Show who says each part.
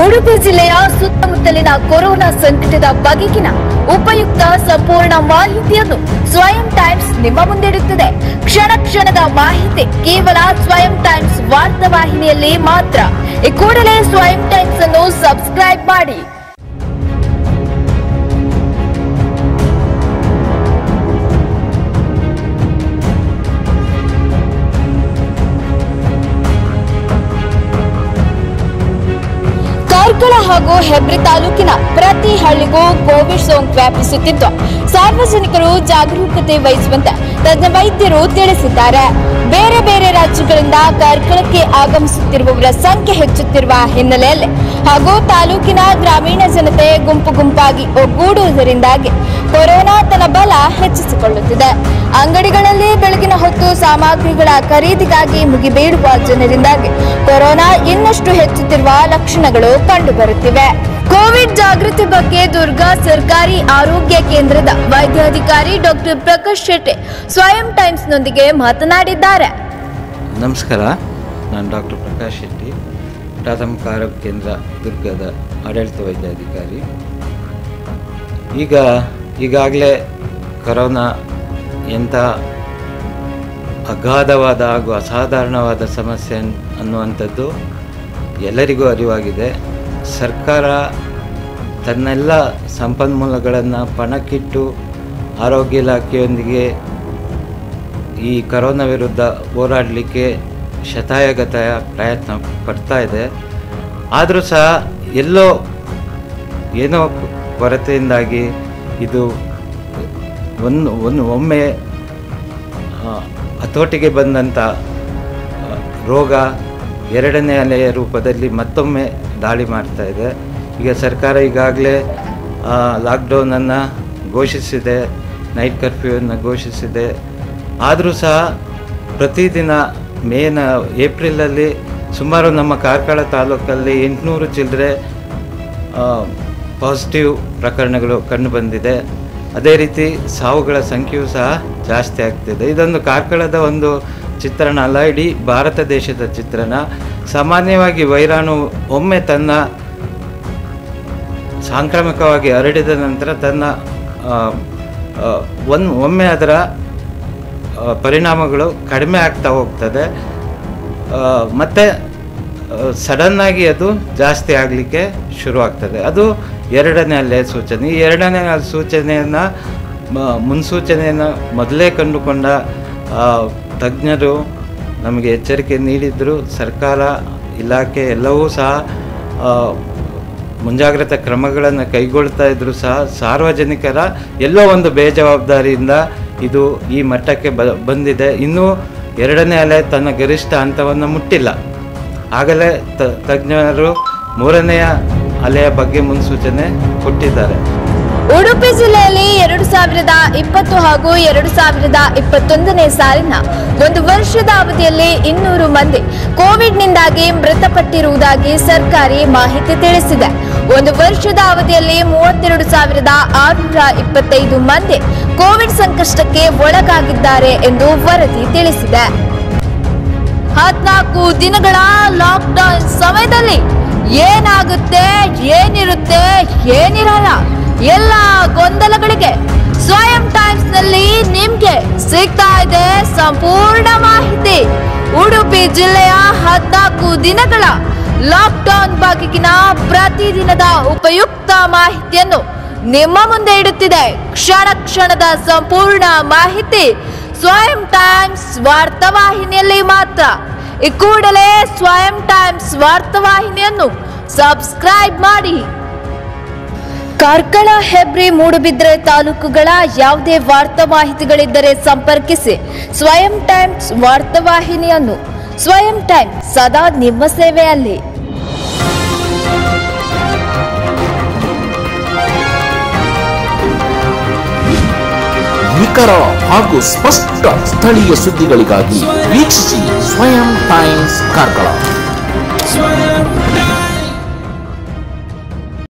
Speaker 1: ಉಡುಪಿ ಜಿಲ್ಲೆಯ ಸುತ್ತಮುತ್ತಲಿನ ಕೊರೋನಾ ಸಂಕಟದ ಬಗೆಗಿನ ಉಪಯುಕ್ತ ಸಂಪೂರ್ಣ ಮಾಹಿತಿಯನ್ನು ಸ್ವಯಂ ಟೈಮ್ಸ್ ನಿಮ್ಮ ಮುಂದಿಡುತ್ತದೆ ಕ್ಷಣ ಕ್ಷಣದ ಮಾಹಿತಿ ಕೇವಲ ಸ್ವಯಂ ಟೈಮ್ಸ್ ವಾರ್ತಾವಾಹಿನಿಯಲ್ಲಿ ಮಾತ್ರ ಈ ಕೂಡಲೇ ಸ್ವಯಂ ಟೈಮ್ಸ್ ಅನ್ನು ಸಬ್ಸ್ಕ್ರೈಬ್ ಮಾಡಿ ಕಾರ್ಕಳ ಹಾಗೂ ಹೆಬ್ರಿ ತಾಲೂಕಿನ ಪ್ರತಿ ಹಳ್ಳಿಗೂ ಕೋವಿಡ್ ಸೋಂಕು ವ್ಯಾಪಿಸುತ್ತಿದ್ದು ಸಾರ್ವಜನಿಕರು ಜಾಗರೂಕತೆ ವಹಿಸುವಂತೆ ತಜ್ಞ ವೈದ್ಯರು ತಿಳಿಸಿದ್ದಾರೆ ಬೇರೆ ಬೇರೆ ರಾಜ್ಯಗಳಿಂದ ಕಾರ್ಕಳಕ್ಕೆ ಆಗಮಿಸುತ್ತಿರುವವರ ಸಂಖ್ಯೆ ಹೆಚ್ಚುತ್ತಿರುವ ಹಿನ್ನೆಲೆಯಲ್ಲಿ ಹಾಗೂ ತಾಲೂಕಿನ ಗ್ರಾಮೀಣ ಜನತೆ ಗುಂಪು ಗುಂಪಾಗಿ ಒಗ್ಗೂಡುವುದರಿಂದಾಗಿ ಕೊರೋನಾ ತನ್ನ ಬಲ ಹೆಚ್ಚಿಸಿಕೊಳ್ಳುತ್ತಿದೆ ಅಂಗಡಿಗಳಲ್ಲಿ ಬೆಳಗಿನ ಹೊತ್ತು ಸಾಮಗ್ರಿಗಳ ಖರೀದಿಗಾಗಿ ಮುಗಿಬೀಳುವ ಜನರಿಂದಾಗಿ ಕೊರೋನಾ ಇನ್ನಷ್ಟು ಹೆಚ್ಚುತ್ತಿರುವ ಲಕ್ಷಣಗಳು ಕಂಡುಬರುತ್ತಿವೆ ಕೋವಿಡ್ ಜಾಗೃತಿ ಬಗ್ಗೆ ದುರ್ಗಾ ಸರ್ಕಾರಿ ಆರೋಗ್ಯ ಕೇಂದ್ರದ ವೈದ್ಯಾಧಿಕಾರಿ ಡಾಕ್ಟರ್ ಪ್ರಕಾಶ್ ಶೆಟ್ಟಿ ಸ್ವಯಂ ಟೈಮ್ಸ್ನೊಂದಿಗೆ ಮಾತನಾಡಿದ್ದಾರೆ
Speaker 2: ನಮಸ್ಕಾರ ನಾನು ಡಾಕ್ಟರ್ ಪ್ರಕಾಶ್ ಶೆಟ್ಟಿ ಪ್ರಾಥಮಿಕ ಆರೋಗ್ಯ ಕೇಂದ್ರ ದುರ್ಗದ ಆಡಳಿತ ವೈದ್ಯಾಧಿಕಾರಿ ಈಗ ಈಗಾಗಲೇ ಕರೋನಾ ಎಂಥ ಅಗಾಧವಾದ ಹಾಗೂ ಅಸಾಧಾರಣವಾದ ಸಮಸ್ಯೆ ಅನ್- ಅನ್ನುವಂಥದ್ದು ಎಲ್ಲರಿಗೂ ಅರಿವಾಗಿದೆ ಸರ್ಕಾರ ತನ್ನೆಲ್ಲ ಸಂಪನ್ಮೂಲಗಳನ್ನು ಪಣಕ್ಕಿಟ್ಟು ಆರೋಗ್ಯ ಇಲಾಖೆಯೊಂದಿಗೆ ಈ ಕರೋನಾ ವಿರುದ್ಧ ಹೋರಾಡಲಿಕ್ಕೆ ಶತಾಯಗತಾಯ ಪ್ರಯತ್ನ ಪಡ್ತಾ ಇದೆ ಆದರೂ ಸಹ ಎಲ್ಲೋ ಏನೋ ಕೊರತೆಯಿಂದಾಗಿ ಇದು ಒಂದು ಒಂದು ಒಮ್ಮೆ ಆ, ಹತೋಟಿಗೆ ಬಂದಂಥ ಆ, ರೋಗ ಎರಡನೇ ಅಲೆಯ ರೂಪದಲ್ಲಿ ಮತ್ತೊಮ್ಮೆ ದಾಳಿ ಮಾಡ್ತಾ ಇದೆ ಈಗ ಸರ್ಕಾರ ಈಗಾಗಲೇ ಲಾಕ್ಡೌನನ್ನು ಘೋಷಿಸಿದೆ ನೈಟ್ ಕರ್ಫ್ಯೂವನ್ನು ಘೋಷಿಸಿದೆ ಆದರೂ ಸಹ ಪ್ರತಿದಿನ ಮೇನ ಏಪ್ರಿಲಲ್ಲಿ ಸುಮಾರು ನಮ್ಮ ಕಾರ್ಕಳ ತಾಲೂಕಲ್ಲಿ ಎಂಟುನೂರು ಚಿಲ್ಲರೆ ಪಾಸಿಟಿವ್ ಪ್ರಕರಣಗಳು ಕಂಡುಬಂದಿದೆ ಅದೇ ರೀತಿ ಸಾವುಗಳ ಸಂಖ್ಯೆಯೂ ಸಹ ಜಾಸ್ತಿ ಆಗ್ತಿದೆ ಇದೊಂದು ಕಾರ್ಕಳದ ಒಂದು ಚಿತ್ರಣ ಅಲ್ಲ ಇಡೀ ಭಾರತ ದೇಶದ ಚಿತ್ರಣ ಸಾಮಾನ್ಯವಾಗಿ ವೈರಾಣು ಒಮ್ಮೆ ತನ್ನ ಸಾಂಕ್ರಾಮಿಕವಾಗಿ ಹರಡಿದ ನಂತರ ತನ್ನ ಒಂದು ಒಮ್ಮೆ ಅದರ ಆ, ಪರಿಣಾಮಗಳು ಕಡಿಮೆ ಆಗ್ತಾ ಹೋಗ್ತದೆ ಆ, ಮತ್ತೆ ಸಡನ್ನಾಗಿ ಅದು ಜಾಸ್ತಿ ಆಗಲಿಕ್ಕೆ ಶುರುವಾಗ್ತದೆ ಅದು ಎರಡನೇ ಅಲೆಯ ಸೂಚನೆ ಈ ಎರಡನೇ ಅಲೆ ಸೂಚನೆಯನ್ನು ಮುನ್ಸೂಚನೆಯನ್ನು ಮೊದಲೇ ಕಂಡುಕೊಂಡ ಆ, ತಜ್ಞರು ನಮಗೆ ಎಚ್ಚರಿಕೆ ನೀಡಿದ್ರು ಸರ್ಕಾರ ಇಲಾಖೆ ಎಲ್ಲವೂ ಸಹ ಆ, ಮುಂಜಾಗ್ರತಾ ಕ್ರಮಗಳನ್ನು ಕೈಗೊಳ್ತಾ ಇದ್ರು ಸಹ ಸಾರ್ವಜನಿಕರ ಎಲ್ಲೋ ಒಂದು ಬೇಜವಾಬ್ದಾರಿಯಿಂದ ಇದು ಈ ಮಟ್ಟಕ್ಕೆ ಬ ಬಂದಿದೆ ಇನ್ನೂ ಎರಡನೇ ಅಲೆ ತನ್ನ ಗರಿಷ್ಠ ಹಂತವನ್ನು ಮುಟ್ಟಿಲ್ಲ ಆಗಲೇ ತ- ತಜ್ಞರು ಮೂರನೆಯ ಅಲೆಯ ಬಗ್ಗೆ ಮುನ್ಸೂಚನೆ ಕೊಟ್ಟಿದ್ದಾರೆ
Speaker 1: ಉಡುಪಿ ಜಿಲ್ಲೆಯಲ್ಲಿ ಎರಡು ಸಾವಿರದ ಇಪ್ಪತ್ತು ಹಾಗೂ ಎರಡು ಸಾವಿರದ ಇಪ್ಪತ್ತೊಂದನೇ ಸಾಲಿನ ಒಂದು ವರ್ಷದ ಅವಧಿಯಲ್ಲಿ ಇನ್ನೂರು ಮಂದಿ ಕೋವಿಡ್ನಿಂದಾಗಿ ಮೃತಪಟ್ಟಿರುವುದಾಗಿ ಸರ್ಕಾರಿ ಮಾಹಿತಿ ತಿಳಿಸಿದೆ ಒಂದು ವರ್ಷದ ಅವಧಿಯಲ್ಲಿ ಮೂವತ್ತೆರಡು ಸಾವಿರದ ಆರುನೂರ ಇಪ್ಪತ್ತೈದು ಮಂದಿ ಕೋವಿಡ್ ಸಂಕಷ್ಟಕ್ಕೆ ಒಳಗಾಗಿದ್ದಾರೆ ಎಂದು ವರದಿ ತಿಳಿಸಿದೆ ಹದ್ನಾಲ್ಕು ದಿನಗಳ ಲಾಕ್ಡೌನ್ ಸಮಯದಲ್ಲಿ ಏನಾಗುತ್ತೆ ಏನಿರುತ್ತೆ ಏನಿರಲ್ಲ ಎಲ್ಲ ಗೊಂದಲಗಳಿಗೆ ಸ್ವಯಂ ಟೈಮ್ಸ್ ನಲ್ಲಿ ನಿಮ್ಗೆ ಸಿಗ್ತಾ ಇದೆ ಸಂಪೂರ್ಣ ಮಾಹಿತಿ ಉಡುಪಿ ಜಿಲ್ಲೆಯ ಹದ್ನಾಲ್ಕು ದಿನಗಳ ಲಾಕ್ಡೌನ್ ಬಗೆಗಿನ ಪ್ರತಿದಿನದ ಉಪಯುಕ್ತ ಮಾಹಿತಿಯನ್ನು ನಿಮ್ಮ ಮುಂದೆ ಇಡುತ್ತಿದೆ ಕ್ಷಣ ಕ್ಷಣದ ಸಂಪೂರ್ಣ ಮಾಹಿತಿ ಸ್ವಯಂ ಟೈಮ್ಸ್ ವಾರ್ತಾವಾಹಿನಿಯಲ್ಲಿ ಮಾತ್ರ ಈ ಕೂಡಲೇ ಸ್ವಯಂ ಟೈಮ್ಸ್ ವಾರ್ತಾವಾಹಿನಿಯನ್ನು ಸಬ್ಸ್ಕ್ರೈಬ್ ಮಾಡಿ ಕಾರ್ಕಳ ಹೆಬ್ರಿ ಮೂಡುಬಿದ್ರೆ ತಾಲೂಕುಗಳ ಯಾವುದೇ ವಾರ್ತಾ ಮಾಹಿತಿಗಳಿದ್ದರೆ ಸಂಪರ್ಕಿಸಿ ಸ್ವಯಂ ಟೈಮ್ಸ್ ವಾರ್ತಾವಾಹಿನಿಯನ್ನು ಸ್ವಯಂ ಟೈಮ್ ಸದಾ ನಿಮ್ಮ ಸೇವೆಯಲ್ಲಿ
Speaker 3: ನಿಖರ ಹಾಗೂ ಸ್ಪಷ್ಟ ಸ್ಥಳೀಯ ಸುದ್ದಿಗಳಿಗಾಗಿ ವೀಕ್ಷಿಸಿ ಸ್ವಯಂ ಟೈಮ್ಸ್ ಕಾರ್ಕಳ
Speaker 4: Swim